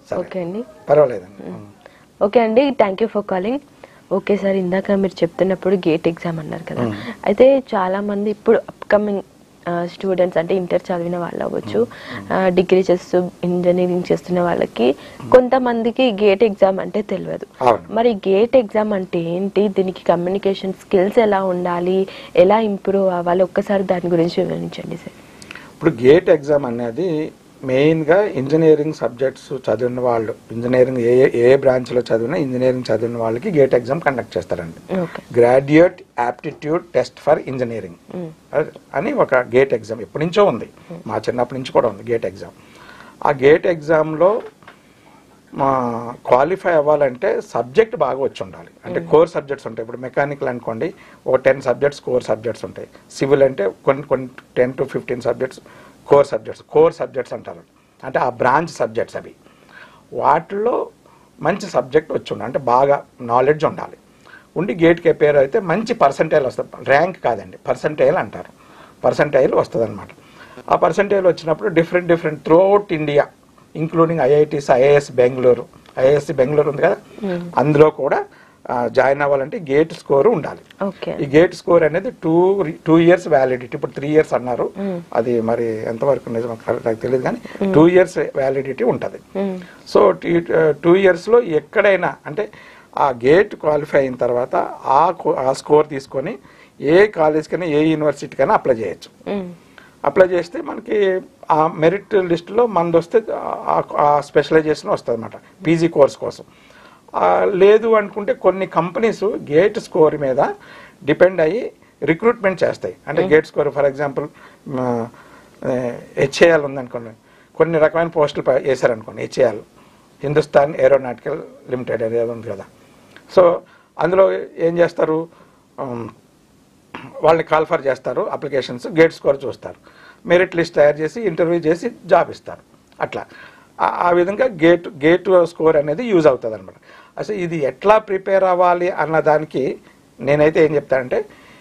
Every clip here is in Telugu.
సరే ఓకే అండి పర్వాలేదండి ఓకే అండి thank you for calling okay sir ఇందాక మీరు చెప్తున్నప్పుడు గేట్ ఎగ్జామ్ అన్నారు కదా అయితే చాలా మంది ఇప్పుడు అప్కమింగ్ స్టూడెంట్స్ అంటే ఇంటర్ చదివిన వాళ్ళు అవ్వచ్చు డిగ్రీ చేస్తూ ఇంజనీరింగ్ చేస్తున్న వాళ్ళకి కొంతమందికి గేట్ ఎగ్జామ్ అంటే తెలియదు అవును. మరి గేట్ ఎగ్జామ్ అంటే ఏంటి దీనికి కమ్యూనికేషన్ స్కిల్స్ ఎలా ఉండాలి ఎలా ఇంప్రూవ్ అవ్వాలి ఒక్కసారి దాని గురించి వివరించండి సార్ ఇప్పుడు గేట్ ఎగ్జామ్ అనేది మెయిన్గా ఇంజనీరింగ్ సబ్జెక్ట్స్ చదివిన వాళ్ళు ఇంజనీరింగ్ ఏ ఏ బ్రాంచ్లో చదివినా ఇంజనీరింగ్ చదివిన వాళ్ళకి గేట్ ఎగ్జామ్ కండక్ట్ చేస్తారండి okay graduate aptitude test for engineering అని ఒక గేట్ ఎగ్జామ్ ఎప్పటి నుంచో ఉంది మా చిన్నప్పటి నుంచి కూడా ఉంది గేట్ ఎగ్జామ్ ఆ గేట్ ఎగ్జామ్లో మా క్వాలిఫై అవ్వాలంటే సబ్జెక్ట్ బాగా వచ్చి ఉండాలి అంటే కోర్ సబ్జెక్ట్స్ ఉంటాయి ఇప్పుడు మెకానికల్ అనుకోండి ఒక టెన్ సబ్జెక్ట్స్ కోర్ సబ్జెక్ట్స్ ఉంటాయి సివిల్ అంటే కొన్ని కొన్ని ten to fifteen subjects core subjects core subjects అంటారు అంటే ఆ బ్రాంచ్ సబ్జెక్ట్స్ అవి వాటిలో మంచి సబ్జెక్ట్ వచ్చి ఉండాలి అంటే బాగా నాలెడ్జ్ ఉండాలి ఉండి గేట్కి అపేర్ అయితే మంచి పర్సంటైల్ వస్తుంది ర్యాంక్ కాదండి పర్సంటైల్ అంటారు పర్సంటైల్ వస్తుంది అనమాట ఆ పర్సంటైల్ వచ్చినప్పుడు different different throughout India including IITs IAS Bangalore IIS Bangalore ఉంది కదా అందులో కూడా జాయిన్ అవ్వాలంటే గేట్ స్కోర్ ఉండాలి ఓకే ఈ గేట్ స్కోర్ అనేది టూ టూ ఇయర్స్ వ్యాలిడిటీ ఇప్పుడు త్రీ ఇయర్స్ అన్నారు అది మరి ఎంతవరకు నిజం నాకు తెలియదు కానీ టూ ఇయర్స్ వ్యాలిడిటీ ఉంటుంది సో టూ ఇయర్స్లో ఎక్కడైనా అంటే ఆ గేట్ క్వాలిఫై అయిన తర్వాత ఆ కో- ఆ స్కోర్ తీసుకొని ఏ కాలేజ్కైనా ఏ యూనివర్సిటీకైనా అప్లై చేయొచ్చు అప్లై చేస్తే మనకి ఆ మెరిట్ లిస్టులో మనది వస్తే ఆ- ఆ స్పెషలైజేషన్ వస్తుంది అనమాట పీజీ కోర్స్ కోసం ఆ, లేదు అనుకుంటే కొన్ని కంపెనీస్ గేట్ స్కోర్ మీద డిపెండ్ అయ్యి రిక్రూట్మెంట్ చేస్తాయి అంటే GATE score for example HAL ఉందనుకోండి కొన్ని రకమైన పోస్టులు ప- వేశారనుకోండి హెచ్ఏఎల్ హిందుస్థాన్ ఏరోనాటికల్ లిమిటెడ్ అనేది ఉంది కదా సో అందులో ఏం చేస్తారు ఉమ్, వాళ్ళని కాల్ఫర్ చేస్తారు అప్లికేషన్స్ గేట్ స్కోర్ చూస్తారు మెరిట్ లిస్ట్ తయారు చేసి ఇంటర్వ్యూ చేసి జాబ్ ఇస్తారు అట్లా ఆ- ఆ విధంగా గేట్ గేట్ స్కోర్ అనేది యూజ్ అవుతుంది అనమాట అసలు ఇది ఎట్లా ప్రిపేర్ అవ్వాలి అన్న దానికి నేనైతే ఏం చెప్తానంటే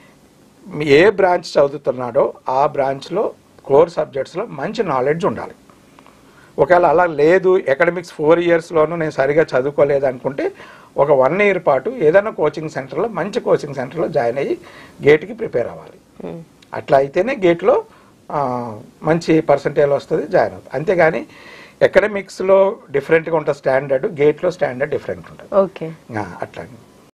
ఏ బ్రాంచ్ చదువుతున్నాడో ఆ బ్రాంచ్లో కోర్ సబ్జెక్ట్స్లో మంచి నాలెడ్జ్ ఉండాలి ఒకవేళ అలా లేదు అకాడమిక్స్ ఫోర్ ఇయర్స్లోనూ నేను సరిగా చదువుకోలేదు అనుకుంటే ఒక వన్ ఇయర్ పాటు ఏదైనా కోచింగ్ సెంటర్లో మంచి కోచింగ్ సెంటర్లో జాయిన్ అయ్యి గేట్కి ప్రిపేర్ అవ్వాలి అట్లా అయితేనే గేట్లో ఆ, మంచి పర్సంటేజ్ వస్తుంది జాయిన్ అవుతుంది అంతేగాని అకాడమిక్స్లో డిఫరెంట్గా ఉంటుంది స్టాండర్డ్ గేట్లో స్టాండర్డ్ డిఫరెంట్ ఉంటుంది ఓకే ఆ, అట్లా